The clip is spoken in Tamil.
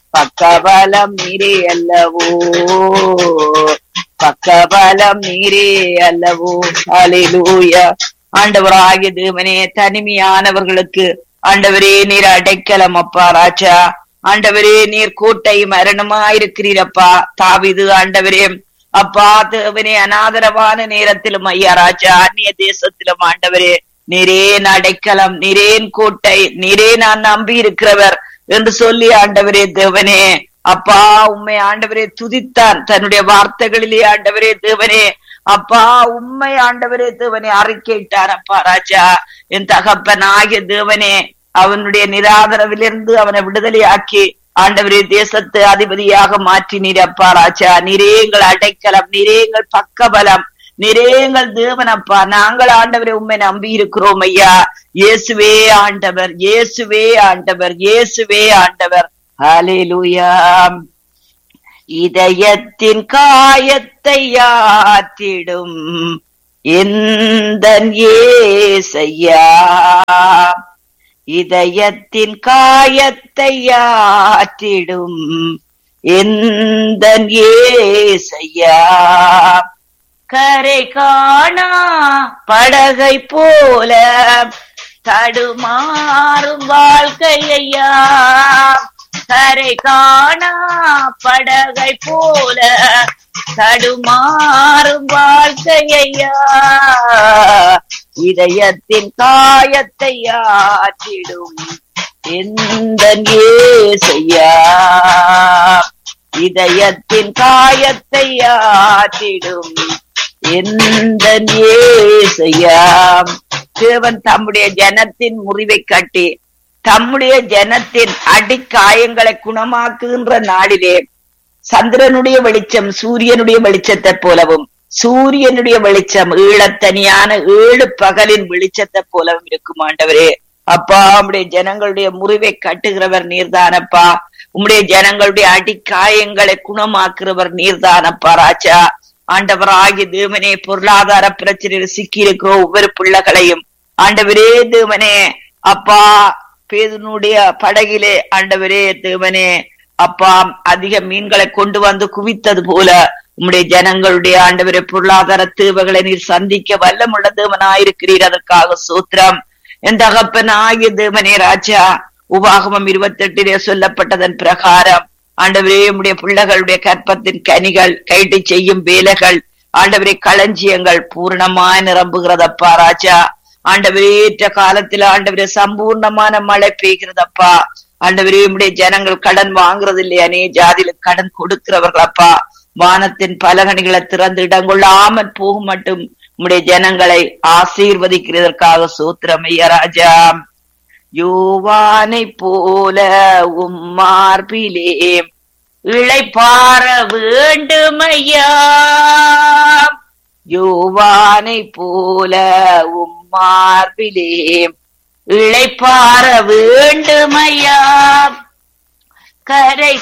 பக்கபலம் நீரே அல்லவோ பக்கபலம் நீரே அல்லவோ அலிலூயா ஆண்டவராகிய தேவனே தனிமையானவர்களுக்கு ஆண்டவரே நீர் அடைக்கலம் அப்பா ராஜா ஆண்டவரே நீர் கூட்டை மரணமாயிருக்கிறீரப்பா தாவிது ஆண்டவரே அப்பா தேவனே அனாதரவான நேரத்திலும் ஐயா ராஜா அந்நிய தேசத்திலும் ஆண்டவரே நீரேன் அடைக்கலம் நீரேன் கோட்டை நீரே நான் நம்பி இருக்கிறவர் என்று சொல்லி ஆண்டவரே தேவனே அப்பா உண்மை ஆண்டவரே துதித்தான் தன்னுடைய வார்த்தைகளிலே ஆண்டவரே தேவனே அப்பா உண்மை ஆண்டவரே தேவனே அறிக்கையிட்டார் அப்பா ராஜா என் தகப்பன் ஆகிய தேவனே அவனுடைய நிராதரவிலிருந்து அவனை விடுதலையாக்கி ஆண்டவரே தேசத்து அதிபதியாக மாற்றினீர் அப்பா ராஜா நீரே எங்கள் அடைக்கலம் நீரே எங்கள் பக்கபலம் நீரே எங்கள் தேவனப்பா நாங்கள் ஆண்டவரை உண்மை நம்பி இருக்கிறோம் ஐயா இயேசுவே ஆண்டவர் இயேசுவே ஆண்டவர் இயேசுவே ஆண்டவர் ஹalleluya இதயத்தின் காயத்தை ஆற்றிடும் எந்த ஏசையா இதயத்தின் காயத்தை ஆற்றிடும் எந்த ஏசையா கரை காணா படகை போல தடுமாறும் வாழ்க்கையா கரை காணா படகை போல தடுமாறும் வாழ்க்கையா இதயத்தின் காயத்தை ஆற்றிடும் எந்த ஏசையா இதயத்தின் காயத்தை ஆற்றிடும் எந்த ஏசையா தேவன் தம்முடைய ஜனத்தின் முறிவை கட்டி தம்முடைய ஜனத்தின் அடிக்காயங்களை குணமாக்குகின்ற நாளிலே சந்திரனுடைய வெளிச்சம் சூரியனுடைய வெளிச்சத்தை போலவும் சூரியனுடைய வெளிச்சம் ஈழத்தனியான ஏழு பகலின் வெளிச்சத்தை போலவும் இருக்கும் ஆண்டவரே அப்பா உம்முடைய ஜனங்களுடைய முறிவை கட்டுகிறவர் நீர்தானப்பா உம்முடைய ஜனங்களுடைய அடிக்காயங்களை குணமாக்குறவர் நீர்தானப்பா ராஜா ஆண்டவராகிய தேவனே பொருளாதார பிரச்சனையில் சிக்கி இருக்கிற ஒவ்வொரு பிள்ளைகளையும் ஆண்டவரே தேவனே அப்பா பேதனுடைய படகிலே ஆண்டவரே தேவனே அப்பா அதிக மீன்களை கொண்டு வந்து குவித்தது போல உம்முடைய ஜனங்களுடைய ஆண்டவரே பொருளாதார தேவைகளை நீர் சந்திக்க வல்லமுள்ள தேவனாயிருக்கிறீர் அதற்காக சூத்திரம் என் தகப்பன் ஆகிய தேவனே ராஜா உபாகமம் இருபத்தி எட்டிலே சொல்லப்பட்டதன் பிரகாரம் ஆண்டவரே உம்முடைய பிள்ளைகளுடைய கற்பத்தின் கனிகள் கைட்டு செய்யும் வேலைகள் ஆண்டவரே களஞ்சியங்கள் பூர்ணமாய் நிரம்புகிறதப்பா ராஜா ஆண்டவரே ஏற்ற காலத்துல ஆண்டவரே சம்பூர்ணமான மழை பெய்கிறதப்பா ஆண்டவரே உம்முடைய ஜனங்கள் கடன் வாங்குறது இல்லையா நீ ஜாதியில கடன் கொடுக்கிறவர்களப்பா வானத்தின் பலகணிகளை திறந்து இடங்கொள்ளாமல் போகும் மட்டும் உம்முடைய ஜனங்களை ஆசீர்வதிக்கிறதற்காக சூத்திரம் ஐயா ராஜா யோவானை போல உம்மார்பிலே இளைப்பார வேண்டுமையா யோவானை போல உம்மார்பிலே இளைப்பார வேண்டுமையா கரை